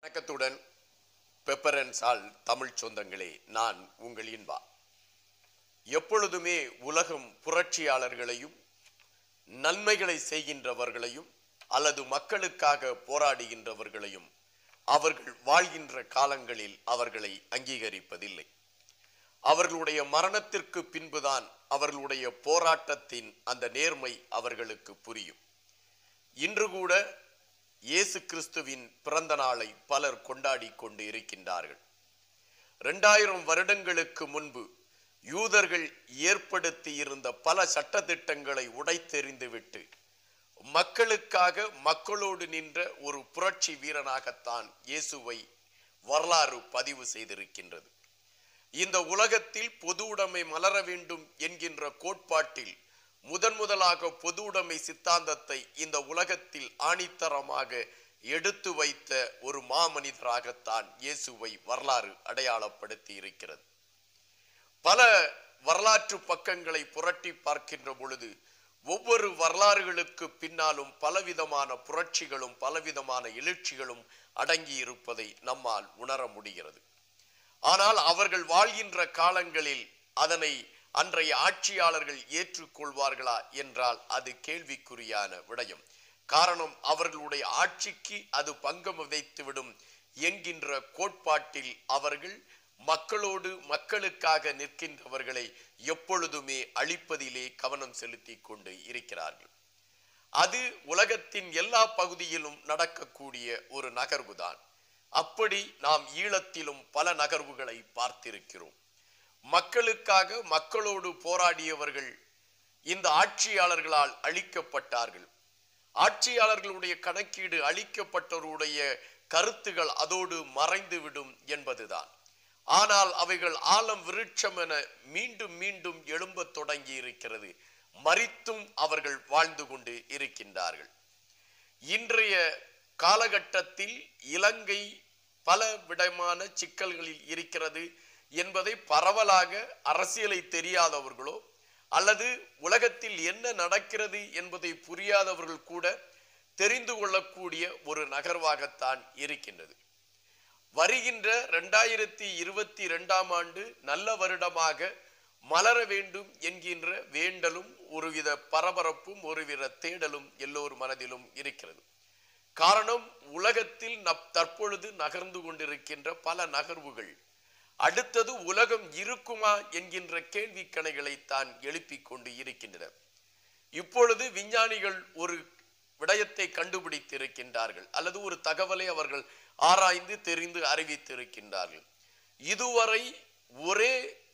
வணக்கத்துடன் pepper and சால் தமிழ் சொந்தங்களே நான் உங்கள் இன்பா எப்பொழுதுமே உலகம் புரட்சியாளர்களையும் நன்மைகளை செய்கின்றவர்களையும் அல்லது மக்களுக்காக போராடுகின்றவர்களையும் அவர்கள் வாழ்கின்ற காலங்களில் அவர்களை அங்கீகரிப்பதில்லை அவர்களுடைய மரணத்திற்கு பின்புதான் அவர்களுடைய போராட்டத்தின் அந்த நேர்மை அவர்களுக்கு புரியும் இன்று கூட இயேசு கிறிஸ்துவின் பிறந்த நாளை பலர் கொண்டாடி கொண்டு இருக்கின்றார்கள் இரண்டாயிரம் வருடங்களுக்கு முன்பு யூதர்கள் ஏற்படுத்தி இருந்த பல சட்டதிட்டங்களை உடைத்தெறிந்துவிட்டு மக்களுக்காக மக்களோடு நின்ற ஒரு புரட்சி வீரனாகத்தான் இயேசுவை வரலாறு பதிவு செய்திருக்கின்றது இந்த உலகத்தில் பொது உடைமை மலர வேண்டும் என்கின்ற கோட்பாட்டில் முதன் முதலாக பொது உடைமை சித்தாந்தத்தை இந்த உலகத்தில் ஆணித்தரமாக எடுத்து வைத்த ஒரு மாமனிதராகத்தான் இயேசுவை வரலாறு அடையாளப்படுத்தி இருக்கிறது பல வரலாற்று பக்கங்களை புரட்டி பார்க்கின்ற பொழுது ஒவ்வொரு வரலாறுகளுக்கு பின்னாலும் பலவிதமான புரட்சிகளும் பலவிதமான எழுச்சிகளும் அடங்கி இருப்பதை நம்மால் உணர முடிகிறது ஆனால் அவர்கள் வாழ்கின்ற காலங்களில் அதனை அன்றைய ஆட்சியாளர்கள் ஏற்றுக்கொள்வார்களா என்றால் அது கேள்விக்குறியான விடயம் காரணம் அவர்களுடைய ஆட்சிக்கு அது பங்கம் விதைத்துவிடும் என்கின்ற கோட்பாட்டில் அவர்கள் மக்களோடு மக்களுக்காக நிற்கின்றவர்களை எப்பொழுதுமே அழிப்பதிலே கவனம் செலுத்தி கொண்டு இருக்கிறார்கள் அது உலகத்தின் எல்லா பகுதியிலும் நடக்கக்கூடிய ஒரு நகர்வுதான் அப்படி நாம் ஈழத்திலும் பல நகர்வுகளை பார்த்திருக்கிறோம் மக்களுக்காக மக்களோடு போராடியவர்கள் இந்த ஆட்சியாளர்களால் அழிக்கப்பட்டார்கள் ஆட்சியாளர்களுடைய கணக்கீடு அழிக்கப்பட்டவருடைய கருத்துகள் அதோடு மறைந்துவிடும் என்பதுதான் ஆனால் அவைகள் ஆலம் விருட்சம் என மீண்டும் மீண்டும் எழும்பத் தொடங்கி இருக்கிறது மறித்தும் அவர்கள் வாழ்ந்து கொண்டு இருக்கின்றார்கள் இன்றைய காலகட்டத்தில் இலங்கை பல விதமான சிக்கல்களில் இருக்கிறது என்பதை பரவலாக அரசியலை தெரியாதவர்களோ அல்லது உலகத்தில் என்ன நடக்கிறது என்பதை புரியாதவர்கள் கூட தெரிந்து கொள்ளக்கூடிய ஒரு நகர்வாகத்தான் இருக்கின்றது வருகின்ற ரெண்டாயிரத்தி இருபத்தி ரெண்டாம் ஆண்டு நல்ல வருடமாக மலர வேண்டும் என்கின்ற வேண்டலும் ஒருவித பரபரப்பும் ஒருவித தேடலும் எல்லோர் மனதிலும் இருக்கிறது காரணம் உலகத்தில் நப் தற்பொழுது நகர்ந்து கொண்டிருக்கின்ற பல நகர்வுகள் அடுத்தது உலகம் இருக்குமா என்கின்ற கேள்வி கணைகளை தான் எழுப்பிக் கொண்டு இருக்கின்றன இப்பொழுது விஞ்ஞானிகள் ஒரு விடயத்தை கண்டுபிடித்திருக்கின்றார்கள் அல்லது ஒரு தகவலை அவர்கள் ஆராய்ந்து தெரிந்து அறிவித்திருக்கின்றார்கள் இதுவரை ஒரே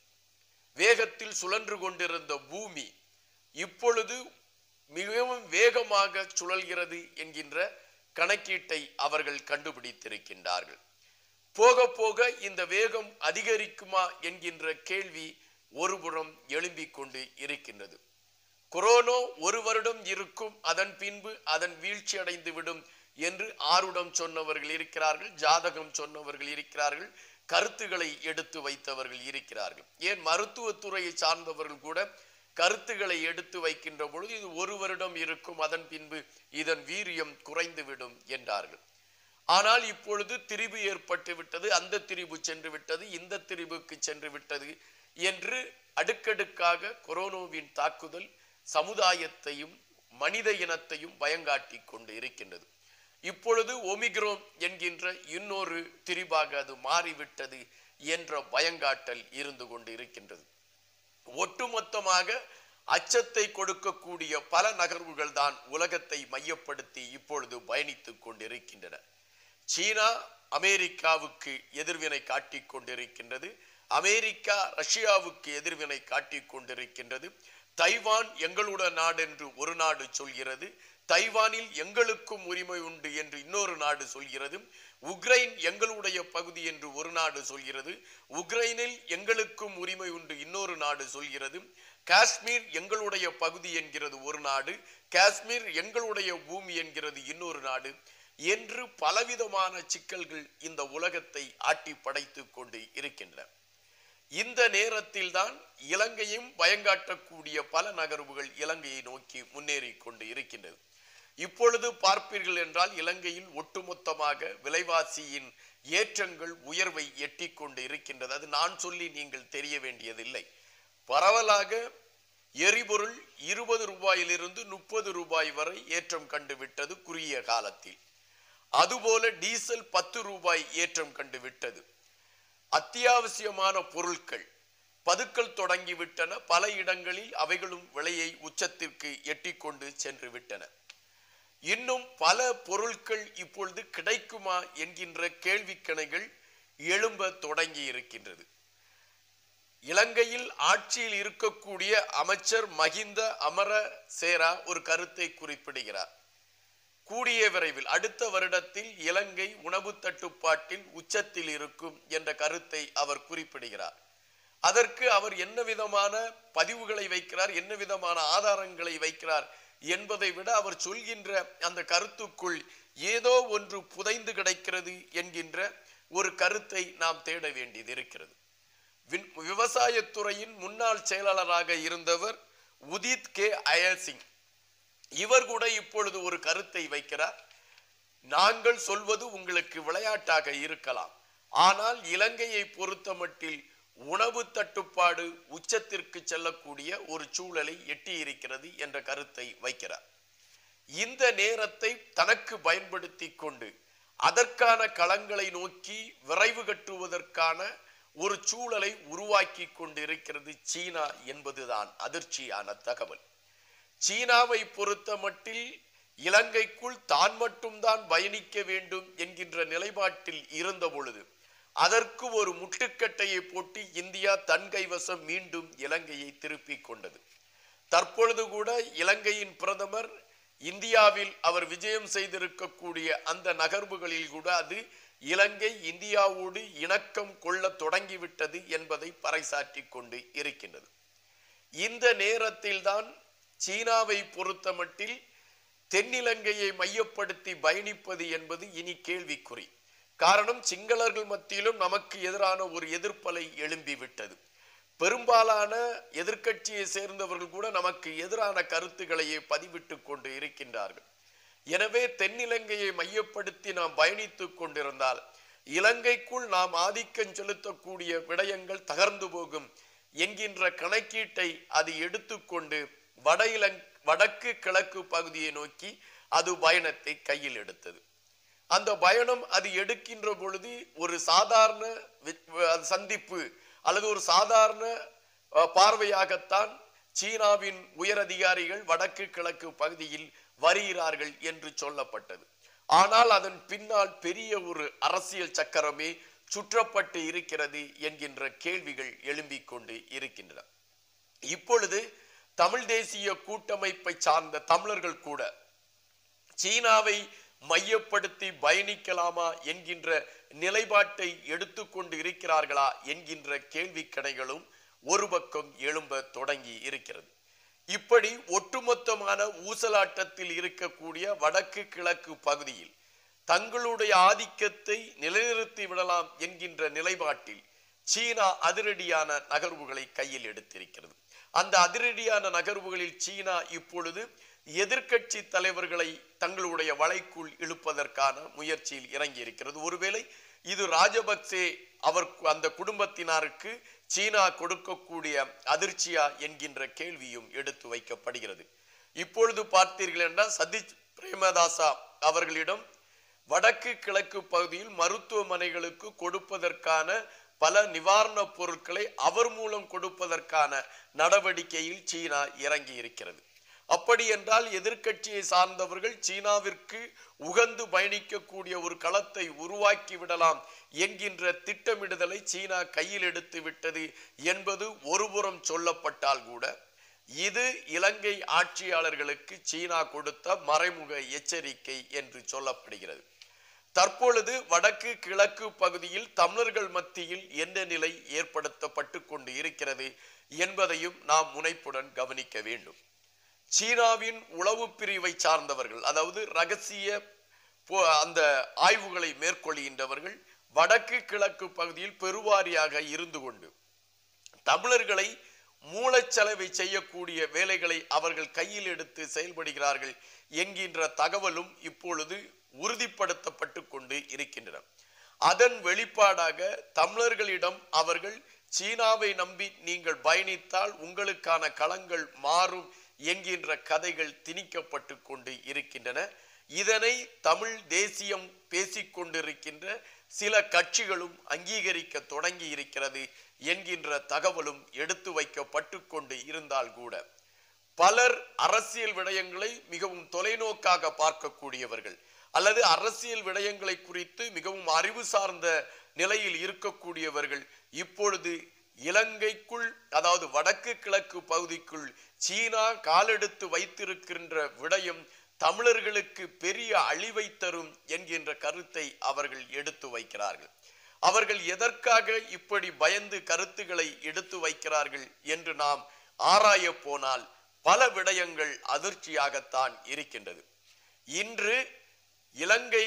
வேகத்தில் சுழன்று கொண்டிருந்த பூமி இப்பொழுது மிகவும் வேகமாக சுழல்கிறது என்கின்ற கணக்கீட்டை அவர்கள் கண்டுபிடித்திருக்கின்றார்கள் போக போக இந்த வேகம் அதிகரிக்குமா என்கின்ற கேள்வி ஒருபுறம் எழும்பிக் கொண்டு இருக்கின்றது கொரோனா ஒரு வருடம் இருக்கும் அதன் பின்பு அதன் வீழ்ச்சி அடைந்து விடும் என்று ஆருடம் சொன்னவர்கள் இருக்கிறார்கள் ஜாதகம் சொன்னவர்கள் இருக்கிறார்கள் கருத்துக்களை எடுத்து வைத்தவர்கள் இருக்கிறார்கள் ஏன் மருத்துவத்துறையை சார்ந்தவர்கள் கூட கருத்துக்களை எடுத்து வைக்கின்ற பொழுது இது ஒரு வருடம் இருக்கும் அதன் பின்பு இதன் வீரியம் குறைந்துவிடும் என்றார்கள் ஆனால் இப்பொழுது திரிபு ஏற்பட்டு விட்டது அந்த திரிபு சென்று விட்டது இந்த திரிபுக்கு சென்று விட்டது என்று அடுக்கடுக்காக கொரோனாவின் தாக்குதல் சமுதாயத்தையும் மனித இனத்தையும் பயங்காட்டி கொண்டு இருக்கின்றது இப்பொழுது ஒமிக்ரோன் என்கின்ற இன்னொரு திரிபாக அது மாறிவிட்டது என்ற பயங்காட்டல் இருந்து கொண்டு இருக்கின்றது ஒட்டுமொத்தமாக அச்சத்தை கொடுக்கக்கூடிய பல நகர்வுகள் தான் உலகத்தை மையப்படுத்தி இப்பொழுது பயணித்துக் கொண்டிருக்கின்றன சீனா அமெரிக்காவுக்கு எதிர்வினை காட்டிக் கொண்டிருக்கின்றது அமெரிக்கா ரஷ்யாவுக்கு எதிர்வினை காட்டிக் கொண்டிருக்கின்றது தைவான் எங்களுடைய நாடு என்று ஒரு நாடு சொல்கிறது தைவானில் எங்களுக்கும் உரிமை உண்டு என்று இன்னொரு நாடு சொல்கிறது உக்ரைன் எங்களுடைய பகுதி என்று ஒரு நாடு சொல்கிறது உக்ரைனில் எங்களுக்கும் உரிமை உண்டு இன்னொரு நாடு சொல்கிறது காஷ்மீர் எங்களுடைய பகுதி என்கிறது ஒரு நாடு காஷ்மீர் எங்களுடைய பூமி என்கிறது இன்னொரு நாடு என்று பலவிதமான சிக்கல்கள் இந்த உலகத்தை ஆட்டி படைத்துக் கொண்டு இருக்கின்றன இந்த நேரத்தில் தான் இலங்கையும் பயங்காட்டக்கூடிய பல நகர்வுகள் இலங்கையை நோக்கி முன்னேறி கொண்டு இருக்கின்றது இப்பொழுது பார்ப்பீர்கள் என்றால் இலங்கையில் ஒட்டுமொத்தமாக விலைவாசியின் ஏற்றங்கள் உயர்வை எட்டிக் கொண்டு இருக்கின்றது அது நான் சொல்லி நீங்கள் தெரிய வேண்டியதில்லை பரவலாக எரிபொருள் இருபது ரூபாயிலிருந்து முப்பது ரூபாய் வரை ஏற்றம் கண்டு விட்டது குறுகிய காலத்தில் அதுபோல டீசல் பத்து ரூபாய் ஏற்றம் கண்டு விட்டது அத்தியாவசியமான பொருட்கள் பதுக்கல் தொடங்கிவிட்டன பல இடங்களில் அவைகளும் விலையை உச்சத்திற்கு எட்டிக்கொண்டு சென்று விட்டன இன்னும் பல பொருட்கள் இப்பொழுது கிடைக்குமா என்கின்ற கேள்விக்கணைகள் எழும்ப தொடங்கி இருக்கின்றது இலங்கையில் ஆட்சியில் இருக்கக்கூடிய அமைச்சர் மகிந்த அமர சேரா ஒரு கருத்தை குறிப்பிடுகிறார் கூடிய விரைவில் அடுத்த வருடத்தில் இலங்கை உணவு தட்டுப்பாட்டில் உச்சத்தில் இருக்கும் என்ற கருத்தை அவர் குறிப்பிடுகிறார் அதற்கு அவர் என்ன விதமான பதிவுகளை வைக்கிறார் என்ன விதமான ஆதாரங்களை வைக்கிறார் என்பதை விட அவர் சொல்கின்ற அந்த கருத்துக்குள் ஏதோ ஒன்று புதைந்து கிடக்கிறது என்கின்ற ஒரு கருத்தை நாம் தேட வேண்டியது இருக்கிறது வின்- விவசாயத்துறையின் முன்னாள் செயலாளராக இருந்தவர் உதித் கே அயசிங் இவர் கூட இப்பொழுது ஒரு கருத்தை வைக்கிறார் நாங்கள் சொல்வது உங்களுக்கு விளையாட்டாக இருக்கலாம் ஆனால் இலங்கையை பொறுத்தமட்டில் உணவு தட்டுப்பாடு உச்சத்திற்கு செல்லக்கூடிய ஒரு சூழலை எட்டியிருக்கிறது என்ற கருத்தை வைக்கிறார் இந்த நேரத்தை தனக்கு பயன்படுத்தி கொண்டு அதற்கான களங்களை நோக்கி விரைவு கட்டுவதற்கான ஒரு சூழலை உருவாக்கி கொண்டிருக்கிறது சீனா என்பதுதான் அதிர்ச்சியான தகவல் சீனாவை பொறுத்த மட்டில் இலங்கைக்குள் தான் மட்டும்தான் பயணிக்க வேண்டும் என்கின்ற நிலைப்பாட்டில் இருந்த பொழுது அதற்கு ஒரு முட்டுக்கட்டையை போட்டு இந்தியா தன் கைவசம் மீண்டும் இலங்கையை திருப்பிக் கொண்டது தற்பொழுது கூட இலங்கையின் பிரதமர் இந்தியாவில் அவர் விஜயம் செய்திருக்கக்கூடிய அந்த நகர்வுகளில் கூட அது இலங்கை இந்தியாவோடு இணக்கம் கொள்ள தொடங்கிவிட்டது என்பதை பறைசாற்றிக் கொண்டு இருக்கின்றது இந்த நேரத்தில்தான் சீனாவை பொறுத்தமட்டில் தென்னிலங்கையை மையப்படுத்தி பயணிப்பது என்பது இனி கேள்விக்குறி காரணம் சிங்களர்கள் மத்தியிலும் நமக்கு எதிரான ஒரு எதிர்ப்பலை எழும்பிவிட்டது பெரும்பாலான எதிர்க்கட்சியை சேர்ந்தவர்கள் கூட நமக்கு எதிரான கருத்துக்களையே பதிவிட்டு கொண்டு இருக்கின்றார்கள் எனவே தென்னிலங்கையை மையப்படுத்தி நாம் பயணித்துக் கொண்டிருந்தால் இலங்கைக்குள் நாம் ஆதிக்கம் செலுத்தக்கூடிய விடயங்கள் தகர்ந்து போகும் என்கின்ற கணக்கீட்டை அது எடுத்துக்கொண்டு வட இலங் வடக்கு கிழக்கு பகுதியை நோக்கி அது பயணத்தை கையில் எடுத்தது அந்த பயணம் அது எடுக்கின்ற பொழுது ஒரு சாதாரண வி- அஹ் சந்திப்பு அல்லது ஒரு சாதாரண அஹ், பார்வையாகத்தான் சீனாவின் உயரதிகாரிகள் வடக்கு கிழக்கு பகுதியில் வருகிறார்கள் என்று சொல்லப்பட்டது ஆனால் அதன் பின்னால் பெரிய ஒரு அரசியல் சக்கரமே சுற்றப்பட்டு இருக்கிறது என்கின்ற கேள்விகள் எழும்பிக் கொண்டு இருக்கின்றன இப்பொழுது தமிழ் தேசிய கூட்டமைப்பை சார்ந்த தமிழர்கள் கூட சீனாவை மையப்படுத்தி பயணிக்கலாமா என்கின்ற நிலைப்பாட்டை எடுத்துக்கொண்டு இருக்கிறார்களா என்கின்ற கேள்விக்கணைகளும் ஒரு பக்கம் எழும்ப தொடங்கி இருக்கிறது இப்படி ஒட்டுமொத்தமான ஊசலாட்டத்தில் இருக்கக்கூடிய வடக்கு கிழக்கு பகுதியில் தங்களுடைய ஆதிக்கத்தை நிலைநிறுத்தி விடலாம் என்கின்ற நிலைப்பாட்டில் சீனா அதிரடியான நகர்வுகளை கையில் எடுத்திருக்கிறது அந்த அதிரடியான நகர்வுகளில் சீனா இப்பொழுது எதிர்க்கட்சி தலைவர்களை தங்களுடைய வலைக்குள் இழுப்பதற்கான முயற்சியில் இறங்கி இருக்கிறது ஒருவேளை இது ராஜபக்சே அவர் அந்த குடும்பத்தினருக்கு சீனா கொடுக்கக்கூடிய அதிர்ச்சியா என்கின்ற கேள்வியும் எடுத்து வைக்கப்படுகிறது இப்பொழுது பார்த்தீர்கள் என்றால் சதீஷ் பிரேமதாசா அவர்களிடம் வடக்கு கிழக்கு பகுதியில் மருத்துவமனைகளுக்கு கொடுப்பதற்கான பல நிவாரணப் பொருட்களை அவர் மூலம் கொடுப்பதற்கான நடவடிக்கையில் சீனா இறங்கி இருக்கிறது அப்படி என்றால் எதிர்க்கட்சியை சார்ந்தவர்கள் சீனாவிற்கு உகந்து பயணிக்கக்கூடிய ஒரு களத்தை உருவாக்கி விடலாம் என்கின்ற திட்டமிடுதலை சீனா கையில் எடுத்து விட்டது என்பது ஒருபுறம் சொல்லப்பட்டால் கூட இது இலங்கை ஆட்சியாளர்களுக்கு சீனா கொடுத்த மறைமுக எச்சரிக்கை என்று சொல்லப்படுகிறது தற்பொழுது வடக்கு கிழக்கு பகுதியில் தமிழர்கள் மத்தியில் என்ன நிலை ஏற்படுத்தப்பட்டு கொண்டு இருக்கிறது என்பதையும் நாம் முனைப்புடன் கவனிக்க வேண்டும் சீனாவின் உளவு பிரிவை சார்ந்தவர்கள் அதாவது ரகசிய போ- அந்த ஆய்வுகளை மேற்கொள்கின்றவர்கள் வடக்கு கிழக்கு பகுதியில் பெருவாரியாக இருந்து கொண்டு தமிழர்களை மூலச்சலவை செய்யக்கூடிய வேலைகளை அவர்கள் கையில் எடுத்து செயல்படுகிறார்கள் என்கின்ற தகவலும் இப்பொழுது உறுதிப்படுத்தப்பட்டு கொண்டு இருக்கின்றன அதன் வெளிப்பாடாக தமிழர்களிடம் அவர்கள் சீனாவை நம்பி நீங்கள் பயணித்தால் உங்களுக்கான களங்கள் மாறும் என்கின்ற கதைகள் திணிக்கப்பட்டு கொண்டு இருக்கின்றன இதனை தமிழ் தேசியம் பேசிக் கொண்டிருக்கின்ற சில கட்சிகளும் அங்கீகரிக்க தொடங்கி இருக்கிறது என்கின்ற தகவலும் எடுத்து வைக்கப்பட்டு கொண்டு இருந்தால் கூட பலர் அரசியல் விடயங்களை மிகவும் தொலைநோக்காக பார்க்கக்கூடியவர்கள் அல்லது அரசியல் விடயங்களை குறித்து மிகவும் அறிவு சார்ந்த நிலையில் இருக்கக்கூடியவர்கள் இப்பொழுது இலங்கைக்குள் அதாவது வடக்கு கிழக்கு பகுதிக்குள் சீனா காலெடுத்து வைத்திருக்கின்ற விடயம் தமிழர்களுக்கு பெரிய அழிவை தரும் என்கின்ற கருத்தை அவர்கள் எடுத்து வைக்கிறார்கள் அவர்கள் எதற்காக இப்படி பயந்து கருத்துக்களை எடுத்து வைக்கிறார்கள் என்று நாம் ஆராய போனால் பல விடயங்கள் அதிர்ச்சியாகத்தான் இருக்கின்றது இன்று இலங்கை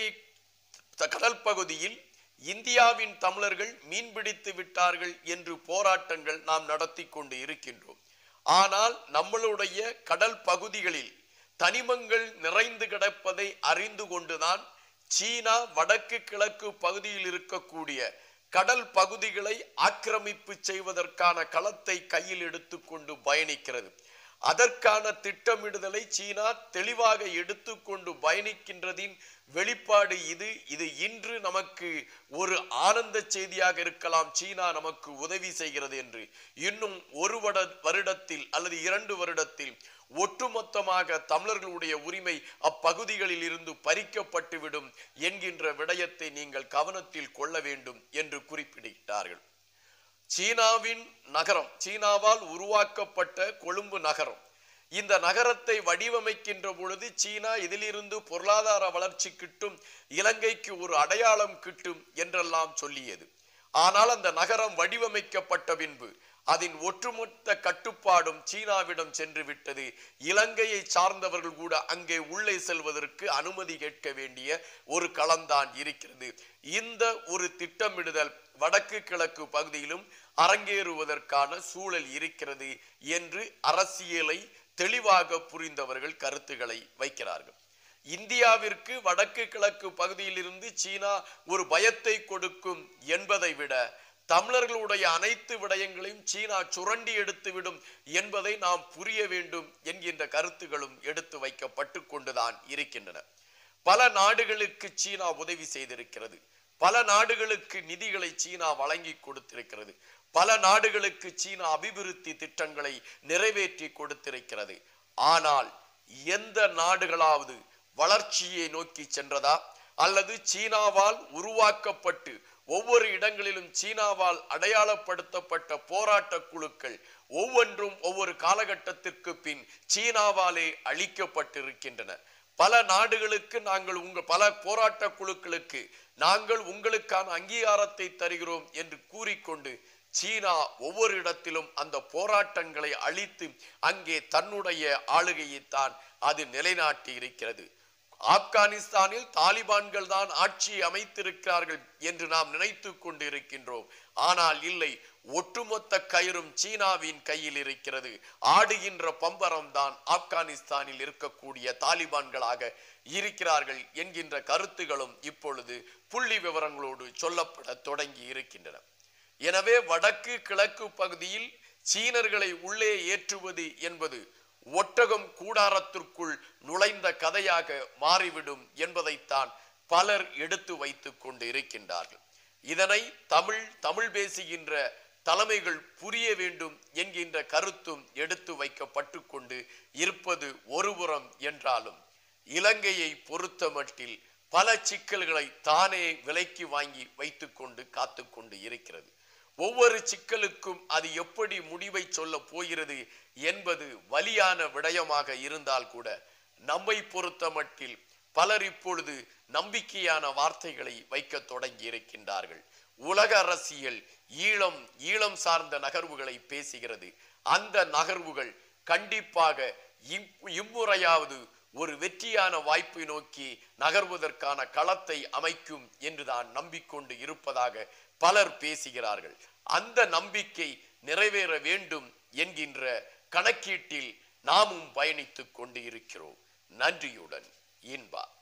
த- கடல் பகுதியில் இந்தியாவின் தமிழர்கள் மீன்பிடித்து விட்டார்கள் என்று போராட்டங்கள் நாம் நடத்தி கொண்டு இருக்கின்றோம் ஆனால் நம்மளுடைய கடல் பகுதிகளில் தனிமங்கள் நிறைந்து கிடப்பதை அறிந்து கொண்டுதான் சீனா வடக்கு கிழக்கு பகுதியில் இருக்கக்கூடிய கடல் பகுதிகளை ஆக்கிரமிப்பு செய்வதற்கான களத்தை கையில் எடுத்துக்கொண்டு பயணிக்கிறது அதற்கான திட்டமிடுதலை சீனா தெளிவாக எடுத்துக்கொண்டு பயணிக்கின்றதின் வெளிப்பாடு இது இது இன்று நமக்கு ஒரு ஆனந்த செய்தியாக இருக்கலாம் சீனா நமக்கு உதவி செய்கிறது என்று இன்னும் ஒரு வட வருடத்தில் அல்லது இரண்டு வருடத்தில் ஒட்டுமொத்தமாக தமிழர்களுடைய உரிமை அப்பகுதிகளில் இருந்து பறிக்கப்பட்டுவிடும் என்கின்ற விடயத்தை நீங்கள் கவனத்தில் கொள்ள வேண்டும் என்று குறிப்பிட்டார்கள் சீனாவின் நகரம் சீனாவால் உருவாக்கப்பட்ட கொழும்பு நகரம் இந்த நகரத்தை வடிவமைக்கின்ற பொழுது சீனா இதிலிருந்து பொருளாதார வளர்ச்சி கிட்டும் இலங்கைக்கு ஒரு அடையாளம் கிட்டும் என்றெல்லாம் சொல்லியது ஆனால் அந்த நகரம் வடிவமைக்கப்பட்ட பின்பு அதன் ஒட்டுமொத்த கட்டுப்பாடும் சீனாவிடம் சென்று விட்டது இலங்கையை சார்ந்தவர்கள் கூட அங்கே உள்ளே செல்வதற்கு அனுமதி கேட்க வேண்டிய ஒரு களம்தான் இருக்கிறது இந்த ஒரு திட்டமிடுதல் வடக்கு கிழக்கு பகுதியிலும் அரங்கேறுவதற்கான சூழல் இருக்கிறது என்று அரசியலை தெளிவாக புரிந்தவர்கள் கருத்துக்களை வைக்கிறார்கள் இந்தியாவிற்கு வடக்கு கிழக்கு பகுதியிலிருந்து சீனா ஒரு பயத்தை கொடுக்கும் என்பதை விட தமிழர்களுடைய அனைத்து விடயங்களையும் சீனா சுரண்டி எடுத்துவிடும் என்பதை நாம் புரிய வேண்டும் என்கின்ற கருத்துகளும் எடுத்து வைக்கப்பட்டு கொண்டுதான் இருக்கின்றன பல நாடுகளுக்கு சீனா உதவி செய்திருக்கிறது பல நாடுகளுக்கு நிதிகளை சீனா வழங்கி கொடுத்திருக்கிறது பல நாடுகளுக்கு சீனா அபிவிருத்தி திட்டங்களை நிறைவேற்றி கொடுத்திருக்கிறது ஆனால் எந்த நாடுகளாவது வளர்ச்சியை நோக்கி சென்றதா அல்லது சீனாவால் உருவாக்கப்பட்டு ஒவ்வொரு இடங்களிலும் சீனாவால் அடையாளப்படுத்தப்பட்ட போராட்ட குழுக்கள் ஒவ்வொன்றும் ஒவ்வொரு காலகட்டத்திற்கு பின் சீனாவாலே அழிக்கப்பட்டிருக்கின்றன பல நாடுகளுக்கு நாங்கள் உங்க பல போராட்ட குழுக்களுக்கு நாங்கள் உங்களுக்கான அங்கீகாரத்தை தருகிறோம் என்று கூறிக்கொண்டு சீனா ஒவ்வொரு இடத்திலும் அந்த போராட்டங்களை அழித்து அங்கே தன்னுடைய ஆளுகையைத்தான் அது நிலைநாட்டி இருக்கிறது ஆப்கானிஸ்தானில் தாலிபான்கள் தான் ஆட்சி அமைத்திருக்கிறார்கள் என்று நாம் நினைத்து கொண்டிருக்கின்றோம் ஆனால் இல்லை ஒட்டுமொத்த கயிறும் சீனாவின் கையில் இருக்கிறது ஆடுகின்ற பம்பரம் தான் ஆப்கானிஸ்தானில் இருக்கக்கூடிய தாலிபான்களாக இருக்கிறார்கள் என்கின்ற கருத்துகளும் இப்பொழுது புள்ளி விவரங்களோடு சொல்லப்பட தொடங்கி இருக்கின்றன எனவே வடக்கு கிழக்கு பகுதியில் சீனர்களை உள்ளே ஏற்றுவது என்பது ஒட்டகம் கூடாரத்திற்குள் நுழைந்த கதையாக மாறிவிடும் என்பதைத்தான் பலர் எடுத்து வைத்துக் கொண்டு இருக்கின்றார்கள் இதனை தமிழ் தமிழ் பேசுகின்ற தலைமைகள் புரிய வேண்டும் என்கின்ற கருத்தும் எடுத்து வைக்கப்பட்டு கொண்டு இருப்பது ஒருபுறம் என்றாலும் இலங்கையை பொறுத்தமட்டில் பல சிக்கல்களை தானே விலைக்கு வாங்கி வைத்துக்கொண்டு காத்துக்கொண்டு இருக்கிறது ஒவ்வொரு சிக்கலுக்கும் அது எப்படி முடிவை சொல்ல போகிறது என்பது வலியான விடயமாக இருந்தால் கூட நம்மை பொறுத்தமட்டில் பலர் இப்பொழுது நம்பிக்கையான வார்த்தைகளை வைக்க தொடங்கி இருக்கின்றார்கள் உலக அரசியல் ஈழம் ஈழம் சார்ந்த நகர்வுகளை பேசுகிறது அந்த நகர்வுகள் கண்டிப்பாக இம்- இம்முறையாவது ஒரு வெற்றியான வாய்ப்பை நோக்கி நகர்வதற்கான களத்தை அமைக்கும் என்று தான் நம்பிக்கொண்டு இருப்பதாக பலர் பேசுகிறார்கள் அந்த நம்பிக்கை நிறைவேற வேண்டும் என்கின்ற கணக்கீட்டில் நாமும் பயணித்துக் கொண்டு இருக்கிறோம் நன்றியுடன் இன்பா